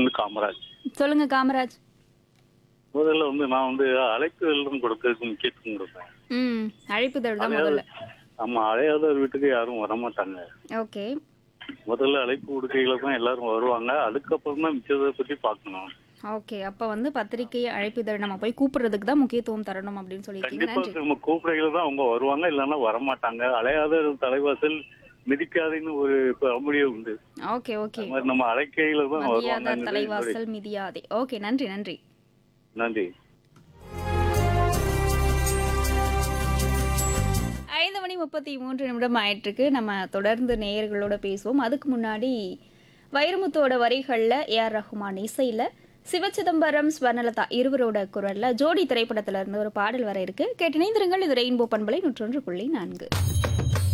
இருந்து காமராஜ் சொல்லுங்க காமராஜ் முதல்ல வந்து நான் வந்து அழைப்புதலும் கொடுக்கறதுக்கு முக்கியத்துவம் கொடுப்பேன் ம் அழைப்புதழ் தான் முதல்ல ஆமா அழையாதவர் வீட்டுக்கு யாரும் வரமாட்டாங்க ஓகே முதல்ல அழைப்பு கொடுக்கையில தான் எல்லாரும் வருவாங்க அதுக்கப்புறம் தான் மிச்சத்தை பத்தி பார்க்கணும் ஓகே அப்போ வந்து பத்திரிகை அழைப்புதழ் நம்ம போய் கூப்பிடுறதுக்கு தான் முக்கியத்துவம் தரணும் அப்படின்னு சொல்லியிருக்கீங்க கண்டிப்பா நன்றி நம்ம கூப்பிடையில தான் அவங்க வருவாங்க இல்லைன்னா வரமாட்டாங்க அழையாத தலைவாசல் மிதிக்காதுன்னு ஒரு பழமொழியே உண்டு ஓகே ஓகே அது மாதிரி நம்ம அழைக்கையில தான் மதியாத வருவாங்க தலைவாசல் மிதியாதே ஓகே நன்றி நன்றி நன்றி ஐந்து மணி முப்பத்தி மூன்று நிமிடம் ஆயிட்டிருக்கு நம்ம தொடர்ந்து நேயர்களோட பேசுவோம் அதுக்கு முன்னாடி வைரமுத்தோட வரிகளில் ஏஆர் ரஹ்மான் இசையில் சிவச்சிதம்பரம் ஸ்வர்ணலதா இருவரோட குரல்ல ஜோடி திரைப்படத்துல இருந்து ஒரு பாடல் வர இருக்கு கேட்டினைந்திருங்கள் இது ரெயின்போ பண்பலை நூற்றொன்று புள்ளி நான்கு